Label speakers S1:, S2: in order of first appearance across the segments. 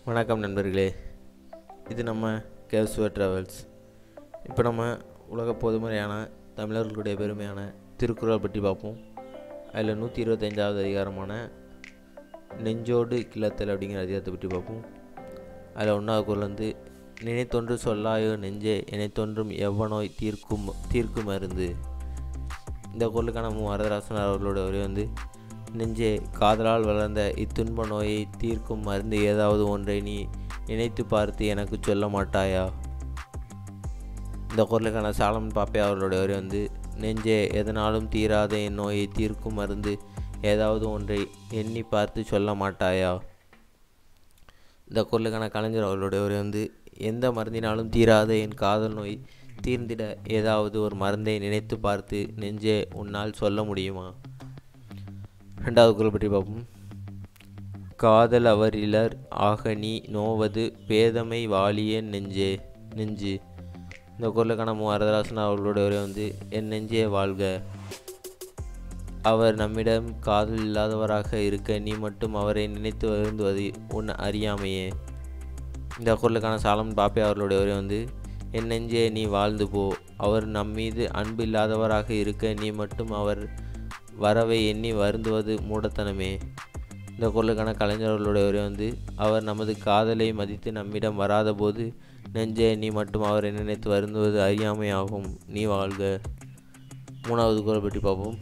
S1: வணக்கம் நண்பர்களே இது நம்ம கேவ்ஸ்வர் ட்ராவல்ஸ் இப்போ நம்ம உலக பொதுமறையான தமிழர்களுடைய பெருமையான திருக்குறள் பற்றி பார்ப்போம் அதில் நூற்றி இருபத்தஞ்சாவது அதிகாரமான நெஞ்சோடு கிளத்தல் அப்படிங்கிற அதிகாரத்தை பற்றி பார்ப்போம் அதில் ஒன்றாவது குரல் வந்து நினைத்தொன்று சொல்லாயோ நெஞ்சே நினைத்தொன்றும் எவ்வனோய் தீர்க்கும் தீர்க்கும் மருந்து இந்த குரலுக்கான மு வரதராசன் அவர்களோட உரை வந்து நெஞ்சே காதலால் வளர்ந்த இத்துன்ப நோயை தீர்க்கும் மருந்து ஏதாவது ஒன்றை நீ நினைத்து பார்த்து எனக்கு சொல்ல மாட்டாயா இந்த குரலுக்கான சாலமன் பாப்பே அவர்களுடைய உரை வந்து நெஞ்சே எதனாலும் தீராத என் நோயை தீர்க்கும் மருந்து ஏதாவது ஒன்றை எண்ணி பார்த்து சொல்ல மாட்டாயா இந்த குரலுக்கான கலைஞர் அவர்களுடைய உரை வந்து எந்த மருந்தினாலும் தீராத என் காதல் நோய் தீர்ந்திட ஏதாவது ஒரு மருந்தை நினைத்து பார்த்து நெஞ்சே உன்னால் சொல்ல முடியுமா ரெண்டாவது குரல் பற்றி பார்ப்போம் காதல் அவரிலர் ஆக நீ நோவது பேதமை வாலிய நெஞ்சே நெஞ்சு இந்த குரலுக்கான மு வரதராசன் அவர்களோட உரை வந்து என் நெஞ்சே வாழ்க அவர் நம்மிடம் காதல் இல்லாதவராக இருக்க நீ மட்டும் அவரை நினைத்து வருந்துவது உன் அறியாமையே இந்த குரலுக்கான சாலமன் பாப்பே அவர்களுடைய உரை வந்து என் நெஞ்சே நீ வாழ்ந்து போ அவர் நம்மீது அன்பு இல்லாதவராக இருக்க நீ மட்டும் அவர் வரவை எண்ணி வருந்துவது மூடத்தனமே இந்த குரலுக்கான கலைஞர்களுடைய உரை வந்து அவர் நமது காதலை மதித்து நம்மிடம் வராத போது நெஞ்சே நீ மட்டும் அவரை நினைத்து வருந்துவது அறியாமையாகும் நீ வாழ்க மூணாவது குரல் பற்றி பார்ப்போம்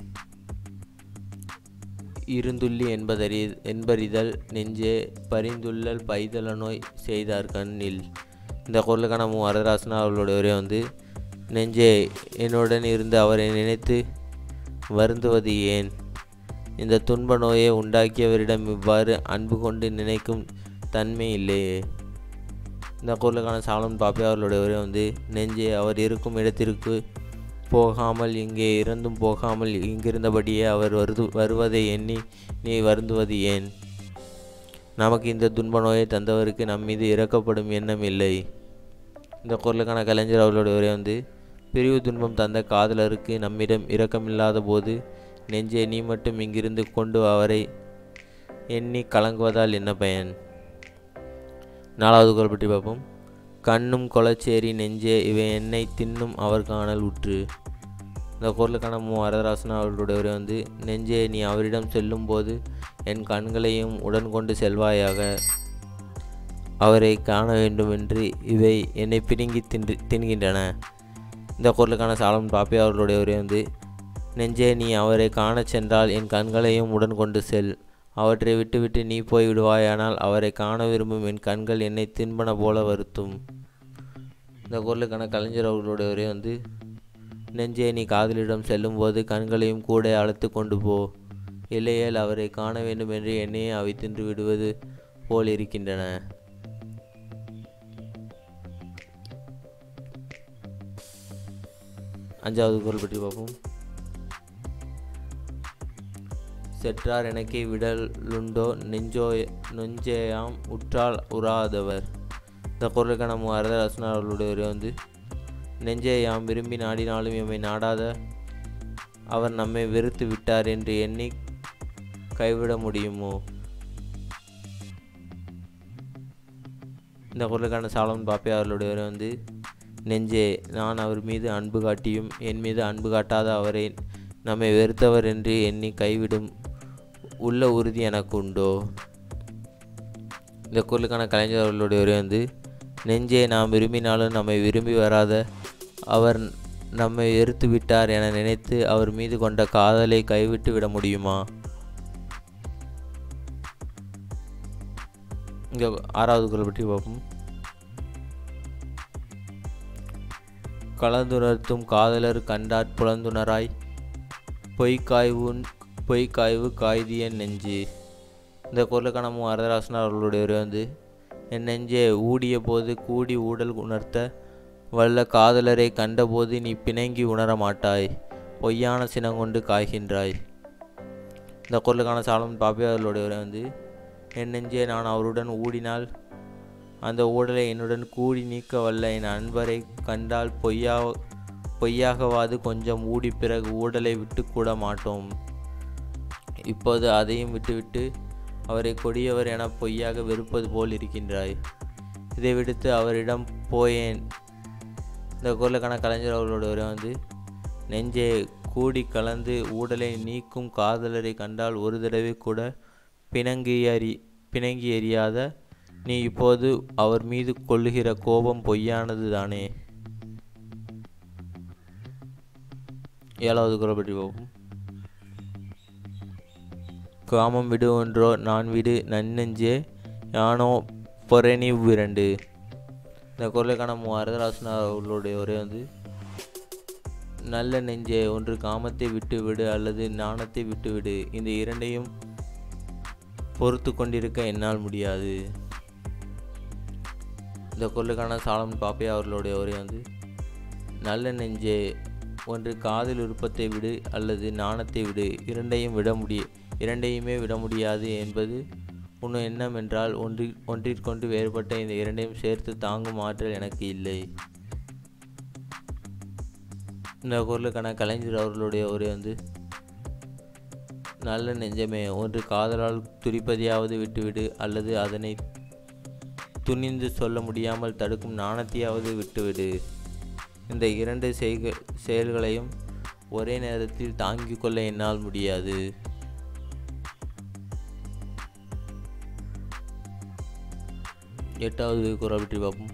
S1: இருந்துள்ளி என்பதறி என்பறிதல் நெஞ்சே பரிந்துள்ளல் பைதல நோய் செய்தார் கண்ணில் இந்த குரலுக்கான மு வரதராசனா அவர்களுடைய உரை வந்து நெஞ்சே என்னுடன் இருந்து அவரை நினைத்து வருந்துவது ஏன் இந்த துன்ப நோயை உண்டாக்கியவரிடம் இவ்வாறு அன்பு கொண்டு நினைக்கும் தன்மை இல்லையே இந்த குரலுக்கான சாலமன் பாப்பே அவர்களுடைய உரை வந்து நெஞ்சே அவர் இருக்கும் இடத்திற்கு போகாமல் இங்கே இறந்தும் போகாமல் இங்கிருந்தபடியே அவர் வருது வருவதை எண்ணி நீ வருந்துவது ஏன் நமக்கு இந்த துன்ப நோயை தந்தவருக்கு நம் மீது இறக்கப்படும் எண்ணம் இல்லை இந்த குரலுக்கான கலைஞர் அவர்களுடைய உரை வந்து பிரிவு துன்பம் தந்த காதலருக்கு நம்மிடம் இரக்கமில்லாத போது நெஞ்சே நீ மட்டும் இங்கிருந்து கொண்டு அவரை எண்ணி கலங்குவதால் என்ன பயன் நாலாவது குரல் பற்றி பார்ப்போம் கண்ணும் கொலச்சேரி நெஞ்சே இவை என்னை தின்னும் அவர் காணல் உற்று இந்த குரலுக்கான மு வரதராசன் அவர்களுடைய உரை வந்து நெஞ்சே நீ அவரிடம் செல்லும்போது என் கண்களையும் உடன் கொண்டு செல்வாயாக அவரை காண வேண்டுமென்று இவை என்னை பிடுங்கி தின்று தின்கின்றன இந்த குரலுக்கான சாலம் பாப்பே அவர்களுடைய உரை வந்து நெஞ்சே நீ அவரை காணச் சென்றால் என் கண்களையும் உடன் கொண்டு செல் அவற்றை விட்டுவிட்டு நீ போய் விடுவாயானால் அவரை காண விரும்பும் என் கண்கள் என்னை தின்பன போல வருத்தும் இந்த குரலுக்கான கலைஞர் அவர்களுடைய உரை வந்து நெஞ்சே நீ காதலிடம் செல்லும்போது கண்களையும் கூட அழைத்து கொண்டு போ இல்லையேல் அவரை காண வேண்டும் என்று என்னையே அவை தின்று விடுவது போல் இருக்கின்றன அஞ்சாவது குரல் பற்றி பார்ப்போம் செற்றார் எனக்கே விடலுண்டோ நெஞ்சோ நெஞ்சேயாம் உற்றால் உறாதவர் இந்த குரலுக்கான நம்ம வரதராசன் அவர்களுடைய உரை வந்து நெஞ்சே யாம் விரும்பி நாடினாலும் எம்மை நாடாத அவர் நம்மை வெறுத்து விட்டார் என்று எண்ணி கைவிட முடியுமோ இந்த குரலுக்கான சாலமன் பாப்பே அவர்களுடைய உரை வந்து நெஞ்சே நான் அவர் மீது அன்பு காட்டியும் என் மீது அன்பு காட்டாத அவரை நம்மை வெறுத்தவர் என்று எண்ணி கைவிடும் உள்ள உறுதி எனக்கு உண்டோ இந்த குரலுக்கான கலைஞர் அவர்களுடைய உரை வந்து நெஞ்சே நாம் விரும்பினாலும் நம்மை விரும்பி வராத அவர் நம்மை வெறுத்து விட்டார் என நினைத்து அவர் மீது கொண்ட காதலை கைவிட்டு விட முடியுமா இங்கே ஆறாவது குரல் பற்றி பார்ப்போம் கலந்துணர்த்தும் காதலர் கண்டாற் புலந்துணராய் பொய்க்காய்வுன் பொய்க்காய்வு காய்தியன் நெஞ்சு இந்த குரலுக்கான மு வரதராசன் அவர்களுடைய உரை வந்து என் நெஞ்சே ஊடிய போது கூடி ஊடல் உணர்த்த வல்ல காதலரை கண்டபோது நீ பிணங்கி உணர மாட்டாய் பொய்யான சினங்கொண்டு காய்கின்றாய் இந்த குரலுக்கான சாலமன் பாப்பே அவர்களுடைய உரை வந்து என் நெஞ்சே நான் அவருடன் ஊடினால் அந்த ஊடலை என்னுடன் கூடி நீக்க வல்ல என் அன்பரை கண்டால் பொய்யா பொய்யாகவாது கொஞ்சம் ஊடி பிறகு ஊடலை விட்டு கூட மாட்டோம் இப்போது அதையும் விட்டுவிட்டு அவரை கொடியவர் என பொய்யாக வெறுப்பது போல் இருக்கின்றாய் இதை விடுத்து அவரிடம் போயேன் இந்த குரலுக்கான கலைஞர் அவர்களோட உரை வந்து நெஞ்சே கூடி கலந்து ஊடலை நீக்கும் காதலரை கண்டால் ஒரு தடவை கூட பிணங்கி அறி பிணங்கி எறியாத நீ இப்போது அவர் மீது கொள்ளுகிற கோபம் பொய்யானது தானே ஏழாவது குரல் பற்றி பார்ப்போம் காமம் விடு ஒன்றோ நான் விடு நன்னெஞ்சே யானோ பொரணி விரண்டு இந்த குரலுக்கான மு வரதராசன் அவர்களுடைய உரை வந்து நல்ல நெஞ்சே ஒன்று காமத்தை விட்டு விடு அல்லது நாணத்தை விட்டு விடு இந்த இரண்டையும் பொறுத்து கொண்டிருக்க என்னால் முடியாது இந்த குரலுக்கான சாலம் பாப்பே அவர்களுடைய உரை வந்து நல்ல நெஞ்சே ஒன்று காதல் விருப்பத்தை விடு அல்லது நாணத்தை விடு இரண்டையும் விட முடிய இரண்டையுமே விட முடியாது என்பது உன் எண்ணம் என்றால் ஒன்றி ஒன்றிற்கொண்டு வேறுபட்ட இந்த இரண்டையும் சேர்த்து தாங்கும் ஆற்றல் எனக்கு இல்லை இந்த குரலுக்கான கலைஞர் அவர்களுடைய உரை வந்து நல்ல நெஞ்சமே ஒன்று காதலால் துடிப்பதையாவது விட்டுவிடு அல்லது அதனை துணிந்து சொல்ல முடியாமல் தடுக்கும் நாணத்தையாவது விட்டுவிடு இந்த இரண்டு செய்க செயல்களையும் ஒரே நேரத்தில் தாங்கிக் கொள்ள என்னால் முடியாது எட்டாவது குரல் பற்றி பார்ப்போம்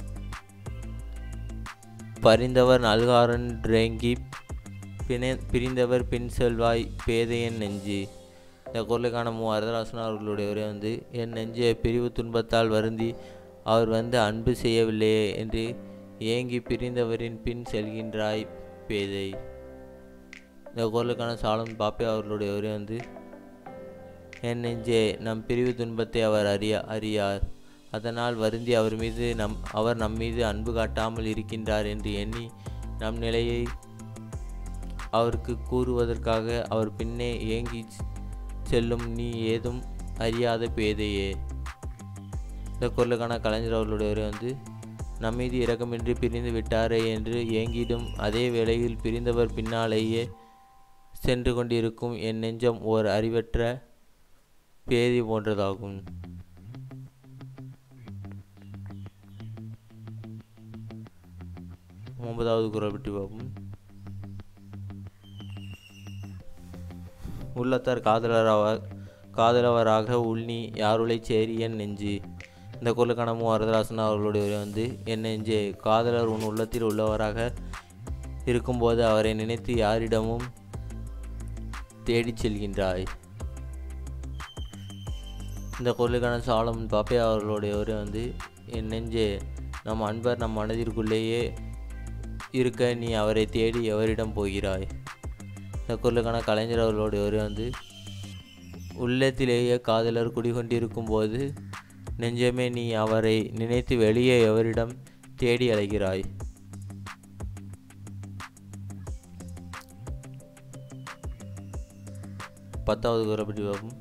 S1: பரிந்தவர் நல்காரன் ரேங்கி பிணை பிரிந்தவர் பின் செல்வாய் பேதையன் நெஞ்சு இந்த குரலுக்கான மு வரதராசன் அவர்களுடைய உரை வந்து என் நெஞ்சை பிரிவு துன்பத்தால் வருந்தி அவர் வந்து அன்பு செய்யவில்லையே என்று ஏங்கி பிரிந்தவரின் பின் செல்கின்றாய் பேதை இந்த குரலுக்கான சாலம் பாப்பே அவர்களுடைய உரை வந்து என் நெஞ்சே நம் பிரிவு துன்பத்தை அவர் அறியா அறியார் அதனால் வருந்தி அவர் மீது நம் அவர் நம் மீது அன்பு காட்டாமல் இருக்கின்றார் என்று எண்ணி நம் நிலையை அவருக்கு கூறுவதற்காக அவர் பின்னே ஏங்கி செல்லும் நீ ஏதும் அறியாத பேதையே இந்த குரலுக்கான கலைஞர் அவர்களுடைய உரை வந்து நம் மீது இரக்கமின்றி பிரிந்து விட்டாரே என்று ஏங்கிடும் அதே வேளையில் பிரிந்தவர் பின்னாலேயே சென்று கொண்டிருக்கும் என் நெஞ்சம் ஓர் அறிவற்ற பேதி போன்றதாகும் ஒன்பதாவது குரல் பற்றி பார்ப்போம் உள்ளத்தார் காதலராக காதலவராக உள்நி யாருளை சேரியன் நெஞ்சு இந்த குரலுக்கான மு வரதராசன் அவர்களுடைய உரை வந்து என் நெஞ்சே காதலர் உன் உள்ளத்தில் உள்ளவராக இருக்கும்போது அவரை நினைத்து யாரிடமும் தேடிச் செல்கின்றாய் இந்த குரலுக்கான சாலம் பாப்பே அவர்களுடைய உரை வந்து என் நெஞ்சே நம் அன்பர் நம் மனதிற்குள்ளேயே இருக்க நீ அவரை தேடி எவரிடம் போகிறாய் இந்த குரலுக்கான கலைஞர் அவர்களுடைய உரை வந்து உள்ளத்திலேயே காதலர் குடிகொண்டிருக்கும் போது நெஞ்சமே நீ அவரை நினைத்து வெளியே எவரிடம் தேடி அலைகிறாய் பத்தாவது குரல் பற்றி பார்ப்போம்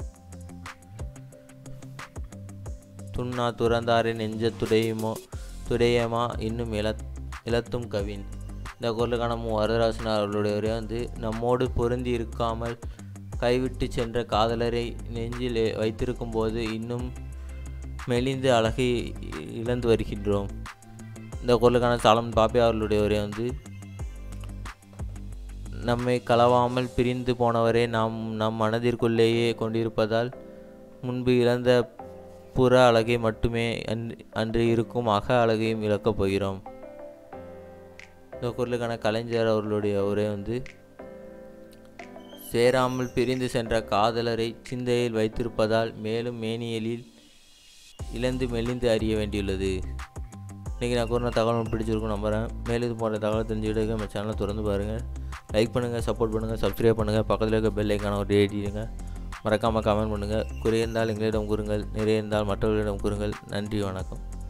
S1: துண்ணா துறந்தாரை நெஞ்ச துடையுமோ துடையமா இன்னும் இழ இழத்தும் கவின் இந்த குரலுக்கான மு வரதராசன் அவர்களுடைய உரை வந்து நம்மோடு பொருந்தி இருக்காமல் கைவிட்டு சென்ற காதலரை நெஞ்சில் வைத்திருக்கும் போது இன்னும் மெலிந்து அழகை இழந்து வருகின்றோம் இந்த குரலுக்கான சாலம் பாப்பே அவர்களுடைய உரை வந்து நம்மை களவாமல் பிரிந்து போனவரை நாம் நம் மனதிற்குள்ளேயே கொண்டிருப்பதால் முன்பு இழந்த புற அழகை மட்டுமே அன்று அன்று இருக்கும் அக அழகையும் இழக்கப் போகிறோம் இந்த குரலுக்கான கலைஞர் அவர்களுடைய உரை வந்து சேராமல் பிரிந்து சென்ற காதலரை சிந்தையில் வைத்திருப்பதால் மேலும் மேனியலில் இழந்து மெலிந்து அறிய வேண்டியுள்ளது இன்றைக்கி நான் கூறின தகவல் பிடிச்சிருக்கும் நம்புகிறேன் மேலும் இது போன்ற தகவல் தெரிஞ்சுக்கிட்டு நம்ம சேனலை திறந்து பாருங்கள் லைக் பண்ணுங்கள் சப்போர்ட் பண்ணுங்கள் சப்ஸ்கிரைப் பண்ணுங்கள் பக்கத்தில் இருக்க பெல் ஐக்கான ஒரு ஏடிடுங்க மறக்காமல் கமெண்ட் பண்ணுங்கள் குறை இருந்தால் எங்களிடம் கூறுங்கள் நிறைய இருந்தால் மற்றவர்களிடம் கூறுங்கள் நன்றி வணக்கம்